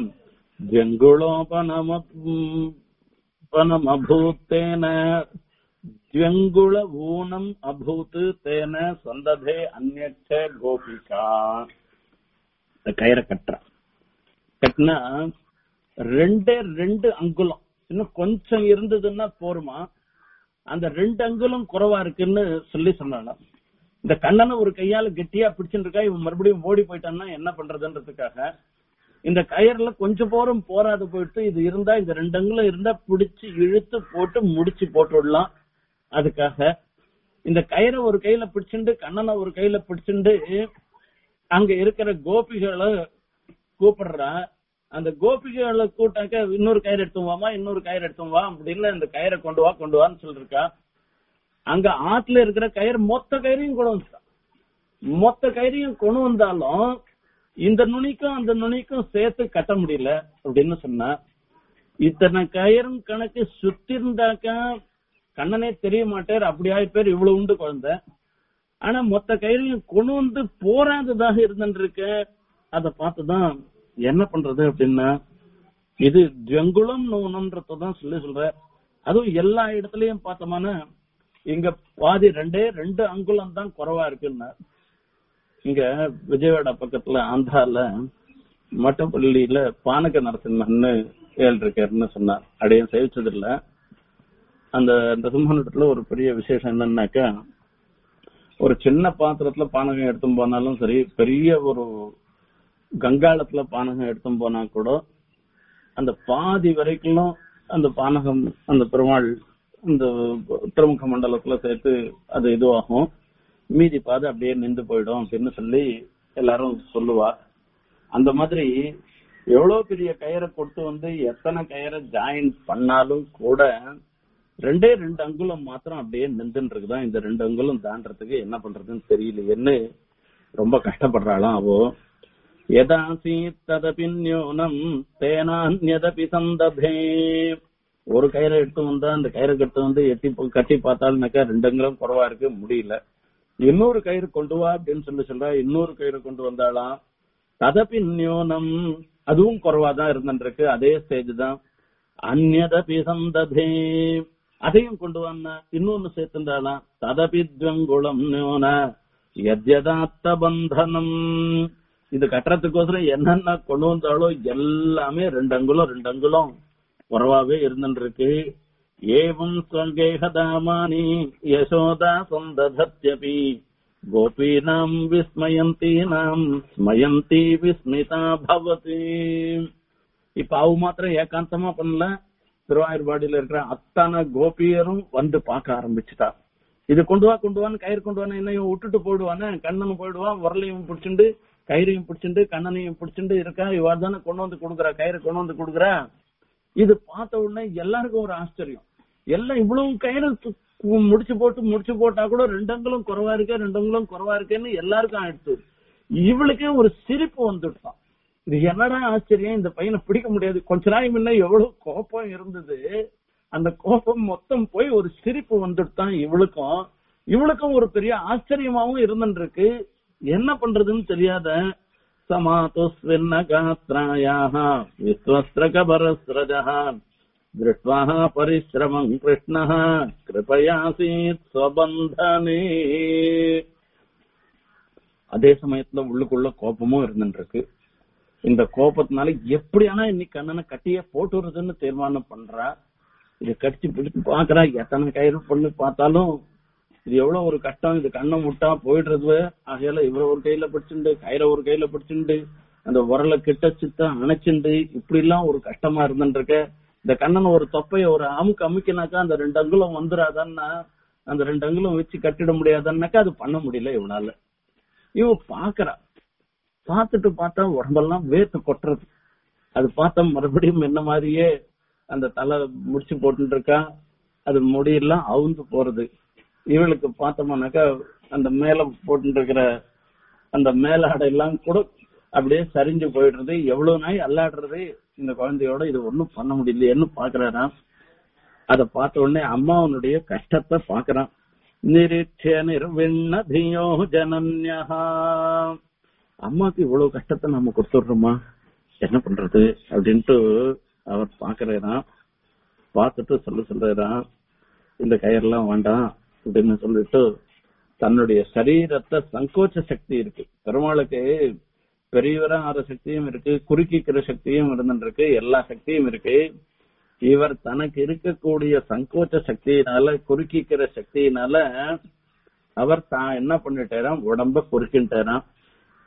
S1: ஜங்குளோபனமபூத்தேன ஜங்குள ஊனம் அபூத் தேன சொந்ததே அந்நட்ச கோபிகா இந்த கயிறை கட்டுறா கட்டினா ரெண்டே ரெண்டு அங்குலம் இன்னும் கொஞ்சம் இருந்ததுன்னா போருமா அந்த ரெண்டு அங்குலம் குறைவா இருக்குன்னு சொல்லி சொன்னாங்க இந்த கண்ணனை ஒரு கையால கெட்டியா பிடிச்சுட்டு இருக்கா இவன் மறுபடியும் ஓடி போயிட்டான்னா என்ன பண்றதுன்றதுக்காக இந்த கயிறுல கொஞ்சம் போரும் போராது போயிட்டு இது இருந்தா இந்த ரெண்டு அங்குலம் இருந்தா பிடிச்சு இழுத்து போட்டு முடிச்சு போட்டு விடலாம் அதுக்காக இந்த கயிறை ஒரு கையில பிடிச்சுண்டு கண்ணனை ஒரு கையில பிடிச்சுண்டு அங்க இருக்கிற கோபிகளை கூப்பிடுறா அந்த கோபிகளை கூட்டாக்க இன்னொரு கயிறு எடுத்து வாமா இன்னொரு கயிறு எடுத்து வா அப்படின்னு இந்த கயிறை கொண்டு வா கொண்டு வான்னு சொல்லிருக்கா அங்க ஆத்துல இருக்கிற கயிறு மொத்த கயிறையும் கொண்டு வந்துட்டான் மொத்த கயிறையும் கொண்டு வந்தாலும் இந்த நுனிக்கும் அந்த நுனிக்கும் சேர்த்து கட்ட முடியல அப்படின்னு சொன்னா இத்தனை கயிறும் கணக்கு சுத்தி இருந்தாக்கா கண்ணனே தெரிய மாட்டார் அப்படி ஆயி பேர் இவ்வளவு உண்டு குழந்தை ஆனா மொத்த கயிறையும் கொண்டு வந்து போராததாக இருந்துருக்கு அத பார்த்துதான் என்ன பண்றது அப்படின்னா இது ஜங்குளம் நூனன்றதான் சொல்லி சொல்ற அதுவும் எல்லா இடத்துலயும் பார்த்தோம்னா இங்க பாதி ரெண்டே ரெண்டு அங்குலம் தான் குறைவா இருக்குன்னா இங்க விஜயவாடா பக்கத்துல ஆந்திரால மட்டப்பள்ளியில பானக நரசிம்மன்னு ஏழு இருக்காருன்னு சொன்னார் அடையும் சேவிச்சது இல்ல அந்த அந்த சிம்மனத்துல ஒரு பெரிய விசேஷம் என்னன்னாக்கா ஒரு சின்ன பாத்திரத்துல பானகம் எடுத்து போனாலும் சரி பெரிய ஒரு கங்காளத்துல பானகம் எடுத்து போனா கூட அந்த பாதி வரைக்கும் அந்த பானகம் அந்த பெருமாள் இந்த திருமுக மண்டலத்துல சேர்த்து அது இதுவாகும் மீதி பாதை அப்படியே நின்று போயிடும் அப்படின்னு சொல்லி எல்லாரும் சொல்லுவா அந்த மாதிரி எவ்வளவு பெரிய கயிறை கொண்டு வந்து எத்தனை கயிறை ஜாயின் பண்ணாலும் கூட ரெண்டே ரெண்டு அங்குலம் மாத்திரம் அப்படியே நின்றுட்டு இருக்குதான் இந்த ரெண்டு அங்குலம் தாண்டறதுக்கு என்ன பண்றதுன்னு தெரியலையேன்னு ரொம்ப கஷ்டப்படுறாளாம் அவோ எதாசி ததபின்யோனம் தேனான்யதபி சந்தபே ஒரு கயிறை எடுத்து வந்தா அந்த கயிறை கட்டு வந்து எட்டி போ- கட்டி பார்த்தாலும்னாக்கா ரெண்டு அங்குலம் குறவா இருக்கு முடியல இன்னொரு கயிறு கொண்டு வா அப்படின்னு சொல்லி சொல்றா இன்னொரு கயிறு கொண்டு வந்தாலாம் ததபி நியோனம் அதுவும் குறைவாதான் இருந்துருக்கு அதே ஸ்டேஜ் தான் அந்நதபி சந்தபே அதையும் கொண்டு வந்தா இன்னொன்னு சேர்த்துண்டாலாம் ததபி துவங்குளம் நியோன யத்யதாத்த பந்தனம் இது கட்டுறதுக்கோசரம் என்னென்ன கொண்டு வந்தாலும் எல்லாமே ரெண்டு அங்குலம் ரெண்டு அங்குலம் குறைவாவே இருந்துருக்கு ஏவம் ஸ்வங்கேகதாமானி யசோதா சந்ததத்யபி கோபீனாம் விஸ்மயந்தீனாம் ஸ்மயந்தி விஸ்மிதா பவதி இப்ப அவ மாத்திரம் ஏகாந்தமா பண்ணல திருவாயூர்பாடியில இருக்கிற அத்தனை கோபியரும் வந்து பார்க்க ஆரம்பிச்சுட்டா இது கொண்டு வா கொண்டு வான்னு கயிறு கொண்டு வான்னு என்னையும் விட்டுட்டு போயிடுவானே கண்ணனும் போயிடுவான் உரலையும் பிடிச்சிண்டு கயிறையும் பிடிச்சிண்டு கண்ணனையும் பிடிச்சிண்டு இருக்கா இவா தானே கொண்டு வந்து கொடுக்குறா கயிறு கொண்டு வந்து கொடுக்குறா இது பார்த்த உடனே எல்லாருக்கும் ஒரு ஆச்சரியம் எல்லாம் இவ்வளவு கயிறு து- முடிச்சு போட்டு முடிச்சு போட்டா கூட ரெண்டங்களும் குறைவா இருக்கு ரெண்டங்களும் குறைவா இருக்குன்னு எல்லாருக்கும் ஆயிடுச்சு இவளுக்கே ஒரு சிரிப்பு வந்துட்டான் இது என்னடா ஆச்சரியம் இந்த பையனை பிடிக்க முடியாது கொஞ்ச நாள் முன்ன எவ்வளவு கோபம் இருந்தது அந்த கோபம் மொத்தம் போய் ஒரு சிரிப்பு வந்துட்டான் இவளுக்கும் இவளுக்கும் ஒரு பெரிய ஆச்சரியமாவும் இருந்துருக்கு என்ன பண்றதுன்னு தெரியாத சமாதுஸ்வின்ன காத்ராயாக விஸ்வஸ்திரகபரஸ்ரஜः दृष्ट्वा परिश्रमम् कृष्णः कृपयासीत् स्वबन्धने அதே சமயத்துல உள்ளுக்குள்ள கோபமும் இருந்துருக்கு இந்த கோபத்தினால எப்படியானா இன்னைக்கு கண்ணனை கட்டியே போட்டுறதுன்னு தீர்மானம் பண்றா இது கடிச்சு பிடிச்சு பாக்குறா எத்தனை கயிறு பண்ணி பார்த்தாலும் இது எவ்வளவு ஒரு கஷ்டம் இது கண்ணை முட்டா போயிடுறது ஆகையால இவர ஒரு கையில பிடிச்சுண்டு கயிறை ஒரு கையில பிடிச்சுண்டு அந்த உரலை கிட்ட சித்த அணைச்சுண்டு இப்படி எல்லாம் ஒரு கஷ்டமா இருந்துருக்கு இந்த கண்ணன் ஒரு தொப்பைய ஒரு அமுக்கு அமுக்கினாக்கா அந்த ரெண்டு அங்குலம் வந்துடாதன்னா அந்த ரெண்டு அங்குலம் வச்சு கட்டிட முடியாதன்னாக்கா அது பண்ண முடியல இவனால இவ பாக்குறா பார்த்துட்டு பார்த்தா உடம்பெல்லாம் வேர்த்து கொட்டுறது அது பார்த்தா மறுபடியும் என்ன மாதிரியே அந்த தலை முடிச்சு போட்டுட்டு இருக்கா அது முடியெல்லாம் அவுந்து போறது இவளுக்கு பார்த்தோம்னாக்கா அந்த மேல போட்டுட்டு இருக்கிற அந்த மேலாடை எல்லாம் கூட அப்படியே சரிஞ்சு போயிடுறது எவ்வளவு நாய் அல்லாடுறது இந்த குழந்தையோட இது ஒண்ணும் பண்ண முடியலையேன்னு பாக்குறாராம் அத பார்த்த உடனே அம்மாவனுடைய கஷ்டத்தை பாக்குறான் நிரீட்ச நிர்விண்ண தியோ ஜனன்யா அம்மாக்கு இவ்வளவு கஷ்டத்தை நம்ம கொடுத்துடுறோமா என்ன பண்றது அப்படின்ட்டு அவர் பாக்குறாராம் பார்த்துட்டு சொல்ல சொல்றாராம் இந்த கயிறெல்லாம் வேண்டாம் அப்படின்னு சொல்லிட்டு தன்னுடைய சரீரத்தை சங்கோச்ச சக்தி இருக்கு பெருமாளுக்கு பெரியவரா ஆற சக்தியும் இருக்கு குறுக்கிக்கிற சக்தியும் இருந்துருக்கு எல்லா சக்தியும் இருக்கு இவர் தனக்கு இருக்கக்கூடிய சங்கோச்ச சக்தியினால குறுக்கிக்கிற சக்தியினால அவர் தான் என்ன பண்ணிட்டாராம் உடம்ப குறுக்கிட்டாராம்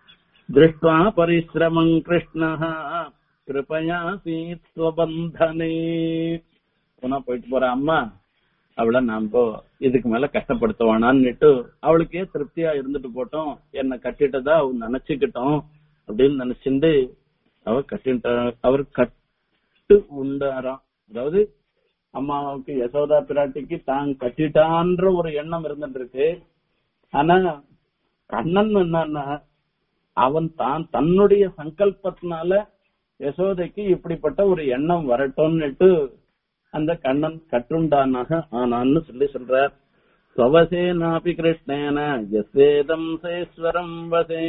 S1: திருஷ்டுவா பரிசிரமம் கிருஷ்ண கிருபயா சீத்வபந்தனே போனா போயிட்டு போற அம்மா அவளை நாம இதுக்கு மேல கஷ்டப்படுத்துவானான்னுட்டு அவளுக்கே திருப்தியா இருந்துட்டு போட்டோம் என்ன கட்டிட்டதா அவ நினைச்சுக்கிட்டோம் அப்படின்னு நினைச்சுட்டு அவ கட்டிட்ட அவர் கட்டு உண்டாராம் அதாவது அம்மாவுக்கு யசோதா பிராட்டிக்கு தான் கட்டிட்டான்ற ஒரு எண்ணம் இருந்துட்டு இருக்கு ஆனா கண்ணன் என்னன்னா அவன் தான் தன்னுடைய சங்கல்பத்தினால யசோதைக்கு இப்படிப்பட்ட ஒரு எண்ணம் வரட்டும்னுட்டு அந்த கண்ணன் கட்டுண்டானாக ஆனான்னு சொல்லி சொல்றார் ஸ்வசேனாபி கிருஷ்ணேன எஸ்வேதம் சேஸ்வரம் வசே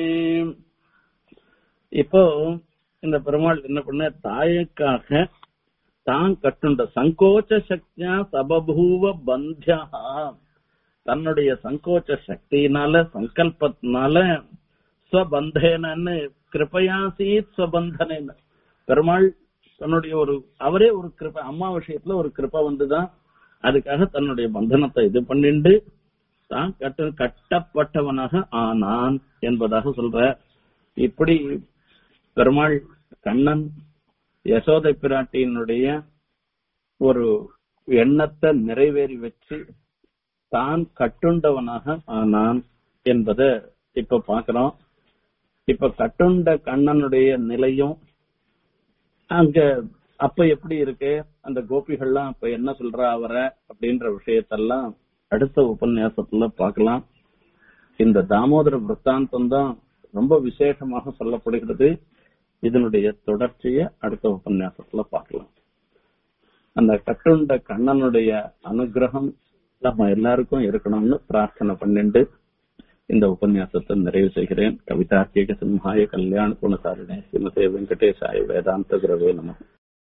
S1: இப்போ இந்த பெருமாள் என்ன பண்ண தாயக்காக தான் கட்டுண்ட சங்கோச்ச சக்தியா சபபூவ பந்தியா தன்னுடைய சங்கோச்ச சக்தியினால சங்கல்பத்தினால ஸ்வபந்தேனன்னு கிருபயாசீத் ஸ்வபந்தனேன்னு பெருமாள் தன்னுடைய ஒரு அவரே ஒரு கிருப்பை அம்மா விஷயத்துல ஒரு கிருப்பை வந்துதான் அதுக்காக தன்னுடைய பந்தனத்தை இது பண்ணிண்டு தான் கட்டு கட்டப்பட்டவனாக ஆனான் என்பதாக சொல்ற இப்படி பெருமாள் கண்ணன் யசோதை பிராட்டியினுடைய ஒரு எண்ணத்தை நிறைவேறி வச்சு தான் கட்டுண்டவனாக ஆனான் என்பதை இப்ப பாக்குறோம் இப்ப கட்டுண்ட கண்ணனுடைய நிலையும் அங்க அப்ப எப்படி இருக்கு அந்த கோபிகள்லாம் அப்ப என்ன சொல்றா அவர அப்படின்ற விஷயத்தெல்லாம் அடுத்த உபன்யாசத்துல பார்க்கலாம் இந்த தாமோதர விற்த்தாந்தம் தான் ரொம்ப விசேஷமாக சொல்லப்படுகிறது இதனுடைய தொடர்ச்சியை அடுத்த உபன்யாசத்துல பார்க்கலாம் அந்த கட்டுண்ட கண்ணனுடைய அனுகிரகம் நம்ம எல்லாருக்கும் இருக்கணும்னு பிரார்த்தனை பண்ணிட்டு இந்த உபன்யாசத்தை நிறைவு செய்கிறேன் கவிதார்க்கிக சிம்ஹாய கல்யாண குணசாரிணே ஸ்ரீமதே வெங்கடேசாய வேதாந்த குரவே நம